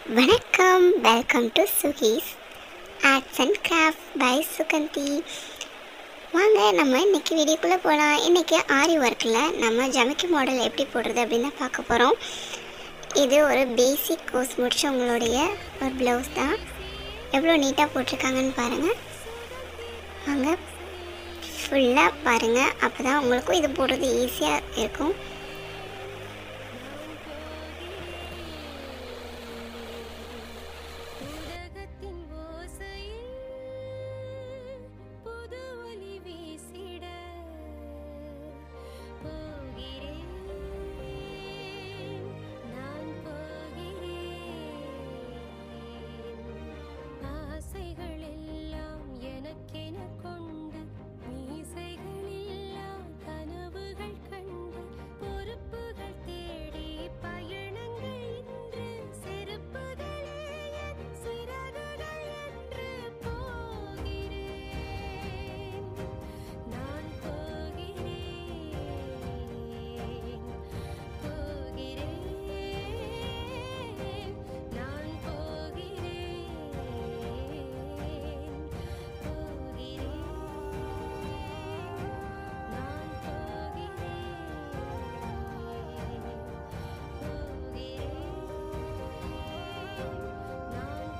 வணக்கம் welcome to சுகீஸ் arts and craft by Sugandhi வாங்க நம்ம இன்னைக்கு வீடியோக்குள்ளே போகலாம் இன்றைக்கி ஆரி ஒர்க்கில் நம்ம ஜமிக்கி மாடல் எப்படி போடுறது அப்படின்னு தான் பார்க்க போகிறோம் இது ஒரு பேசிக் கோர்ஸ் முடிச்சவங்களுடைய ஒரு ப்ளவுஸ் தான் எவ்வளோ நீட்டாக போட்டிருக்காங்கன்னு பாருங்கள் வாங்க ஃபுல்லாக பாருங்கள் அப்போ தான் உங்களுக்கும் இது போடுறது ஈஸியாக இருக்கும் உலகத்தின் ஓசையில் புது ஒலி வீசிட போகிறேன் நான் போகிறேன் ஆசைகள் எல்லாம் எனக்கென கொண்டு மீசைகள் எல்லாம் கனவுகள் கண்டு பொறுப்புகள் தேடி பயணங்கள் இன்று செருப்புகளே என் சிறகுகள் என்று போகிறேன் நான் போகிறேன் போகிறேன் நான் போகிறேன் போகிறேன் நான் போகிறேன் நான்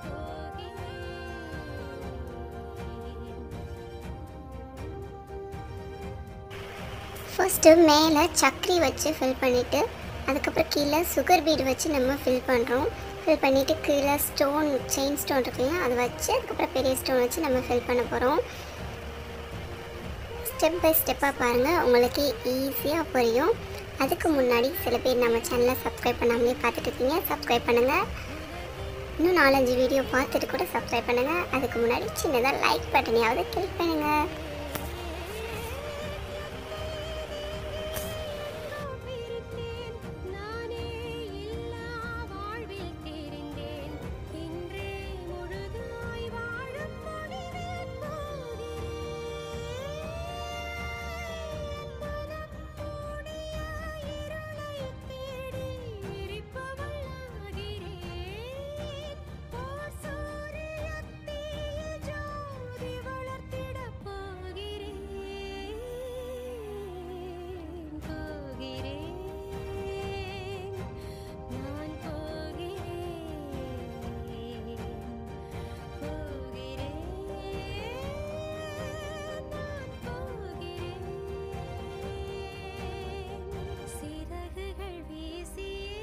ஃபர்ஸ்ட்டு மேலே சக்கரி வச்சு ஃபில் பண்ணிவிட்டு அதுக்கப்புறம் கீழே சுகர் பீடு வச்சு நம்ம ஃபில் பண்ணுறோம் ஃபில் பண்ணிவிட்டு கீழே ஸ்டோன் செயின் ஸ்டோன் இருக்குல்ல அதை வச்சு அதுக்கப்புறம் பெரிய ஸ்டோன் வச்சு நம்ம ஃபில் பண்ண போகிறோம் ஸ்டெப் பை ஸ்டெப்பாக பாருங்கள் உங்களுக்கு ஈஸியாக புரியும் அதுக்கு முன்னாடி சில பேர் நம்ம சேனலை சப்ஸ்கிரைப் பண்ணாமலே பார்த்துட்டு இருக்கீங்க சப்ஸ்கிரைப் பண்ணுங்கள் இன்னும் நாலஞ்சு வீடியோ பார்த்துட்டு கூட சப்ஸ்கிரைப் பண்ணுங்கள் அதுக்கு முன்னாடி சின்னதாக லைக் பட்டனையாவது கிளிக் பண்ணுங்கள் பிரித்தேன் நானே இல்லா வாழ்வில் தெரிந்தேன் இன்றே முழுதாய் வாழும் முடிவில் போகிறேன் மனம் மூடிய இருளை தேடி எரிப்பவள் ஆகிறேன் ஓர் சூரியத்தீயில் ஜோதி வளர்த்திடப் போகிறேன் போகிறேன் நான் போகிறேன் போகிறேன் நான் போகிறேன் சிறகுகள் வீசியே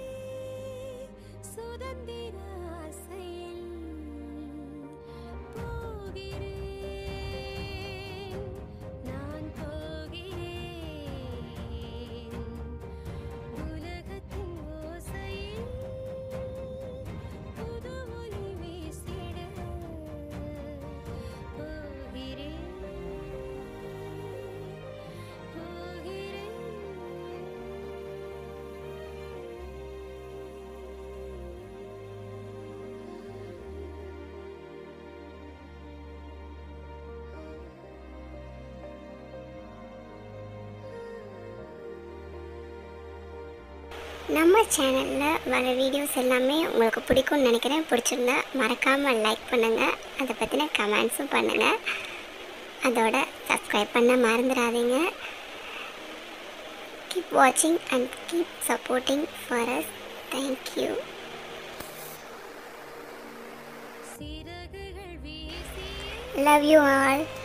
சுதந்திர ஆசையில் போகிறேன் நான் போகிறேன் உலகத்தின் ஓசையில் புது ஒலி வீசிட போகிறேன் நம்ம சேனலில் வர வீடியோஸ் எல்லாமே உங்களுக்கு பிடிக்கும்னு நினைக்கிறேன் பிடிச்சிருந்தா மறக்காமல் லைக் பண்ணுங்கள் அதை பற்றின கமெண்ட்ஸும் பண்ணுங்கள் அதோட சப்ஸ்கிரைப் பண்ண மறந்துடாதீங்க கீப் வாட்சிங் and keep supporting for us thank you சிறகுகள் வீசியே லவ் யூ ஆல்